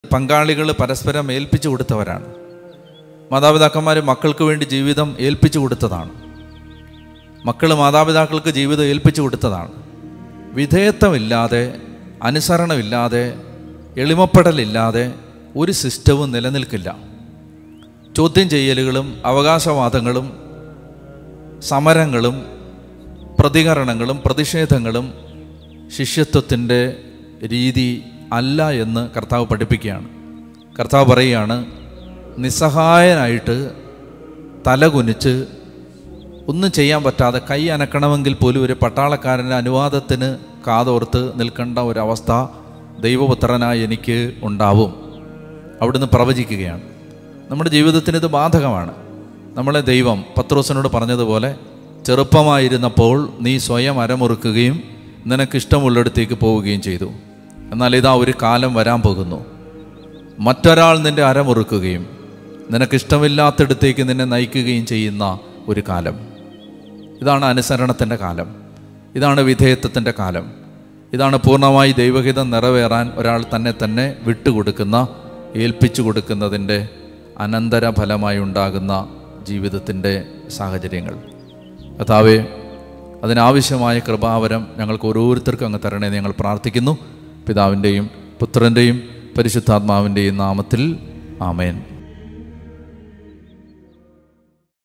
പങ്കാളികൾ പരസ്പരം ഏൽപ്പിച്ചു കൊടുത്തവരാണ് മാതാപിതാക്കന്മാർ മക്കൾക്ക് വേണ്ടി ജീവിതം ഏൽപ്പിച്ചു കൊടുത്തതാണ് മക്കൾ മാതാപിതാക്കൾക്ക് ജീവിതം ഏൽപ്പിച്ചു കൊടുത്തതാണ് വിധേയത്വമില്ലാതെ അനുസരണമില്ലാതെ എളിമപ്പെടലില്ലാതെ ഒരു സിസ്റ്റവും നിലനിൽക്കില്ല ചോദ്യം ചെയ്യലുകളും അവകാശവാദങ്ങളും സമരങ്ങളും പ്രതികരണങ്ങളും പ്രതിഷേധങ്ങളും ശിഷ്യത്വത്തിൻ്റെ രീതി അല്ല എന്ന് കർത്താവ് പഠിപ്പിക്കുകയാണ് കർത്താവ് പറയുകയാണ് നിസ്സഹായനായിട്ട് തലകുനിച്ച് ഒന്നും ചെയ്യാൻ പറ്റാതെ കൈ അനക്കണമെങ്കിൽ പോലും ഒരു പട്ടാളക്കാരൻ്റെ അനുവാദത്തിന് കാതോർത്ത് നിൽക്കേണ്ട ഒരവസ്ഥ ദൈവപുത്രനായി എനിക്ക് ഉണ്ടാവും അവിടുന്ന് പ്രവചിക്കുകയാണ് നമ്മുടെ ജീവിതത്തിന് ഇത് ബാധകമാണ് നമ്മളെ ദൈവം പത്രോസിനോട് പറഞ്ഞതുപോലെ ചെറുപ്പമായിരുന്നപ്പോൾ നീ സ്വയം അരമുറുക്കുകയും നിനക്കിഷ്ടമുള്ളിടത്തേക്ക് പോവുകയും ചെയ്തു എന്നാൽ ഇതാ ഒരു കാലം വരാൻ പോകുന്നു മറ്റൊരാൾ നിന്റെ അരമുറുക്കുകയും നിനക്കിഷ്ടമില്ലാത്തിടത്തേക്ക് നിന്നെ നയിക്കുകയും ചെയ്യുന്ന ഒരു കാലം ഇതാണ് അനുസരണത്തിൻ്റെ കാലം ഇതാണ് വിധേയത്വത്തിൻ്റെ കാലം ഇതാണ് പൂർണ്ണമായി ദൈവഹിതം നിറവേറാൻ ഒരാൾ തന്നെ തന്നെ വിട്ടുകൊടുക്കുന്ന ഏൽപ്പിച്ചു കൊടുക്കുന്നതിൻ്റെ അനന്തര ഫലമായി ഉണ്ടാകുന്ന ജീവിതത്തിൻ്റെ സാഹചര്യങ്ങൾ കഥാവേ അതിനാവശ്യമായ കൃപാവരം ഞങ്ങൾക്ക് ഓരോരുത്തർക്കും അങ്ങ് തരണേ എന്ന് ഞങ്ങൾ പ്രാർത്ഥിക്കുന്നു പിതാവിൻ്റെയും പുത്രൻ്റെയും പരിശുദ്ധാത്മാവിൻ്റെയും നാമത്തിൽ ആമേൻ